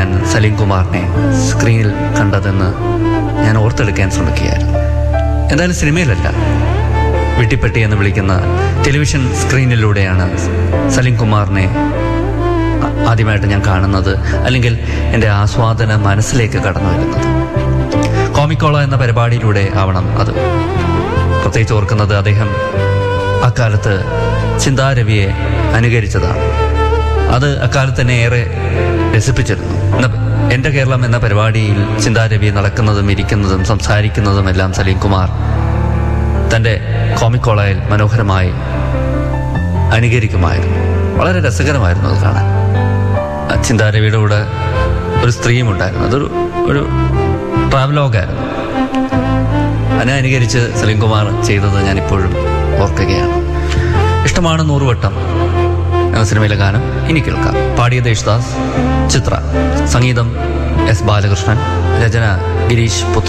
ഞാൻ സലീം കുമാറിനെ സ്ക്രീനിൽ കണ്ടതെന്ന് ഞാൻ ഓർത്തെടുക്കാൻ ശ്രമിക്കുകയായിരുന്നു എന്തായാലും സിനിമയിലല്ല വെട്ടിപ്പെട്ടി എന്ന് വിളിക്കുന്ന ടെലിവിഷൻ സ്ക്രീനിലൂടെയാണ് സലീം കുമാറിനെ ആ- ആദ്യമായിട്ട് ഞാൻ കാണുന്നത് അല്ലെങ്കിൽ എൻ്റെ ആസ്വാദന മനസ്സിലേക്ക് കടന്നു വരുന്നത് കോമിക്കോള എന്ന പരിപാടിയിലൂടെ ആവണം അത് പ്രത്യേകിച്ച് ഓർക്കുന്നത് അദ്ദേഹം അക്കാലത്ത് ചിന്താരവിയെ അനുകരിച്ചതാണ് അത് അക്കാലത്ത് തന്നെ ഏറെ രസിപ്പിച്ചിരുന്നു ഇന്ന് എൻ്റെ കേരളം എന്ന പരിപാടിയിൽ ചിന്താരവി നടക്കുന്നതും ഇരിക്കുന്നതും സംസാരിക്കുന്നതും എല്ലാം സലീം കുമാർ തൻ്റെ കോമിക്കോളയിൽ മനോഹരമായി അനുകരിക്കുമായിരുന്നു വളരെ രസകരമായിരുന്നു അത് കാണാൻ ആ ചിന്താരവിയുടെ കൂടെ ഒരു സ്ത്രീയും ഉണ്ടായിരുന്നു അതൊരു ഒരു ട്രാവലോഗായിരുന്നു അതിനെ അനുകരിച്ച് സലീം കുമാർ ചെയ്തത് ഞാൻ ഇപ്പോഴും ഓർക്കുകയാണ് ഇഷ്ടമാണ് നൂറുവട്ടം എന്ന സിനിമയിലെ ഗാനം ഇനി കേൾക്കാം പാടിയത് യേശുദാസ് ചിത്ര സംഗീതം എസ് ബാലകൃഷ്ണൻ രചന ഗിരീഷ് പുത്ര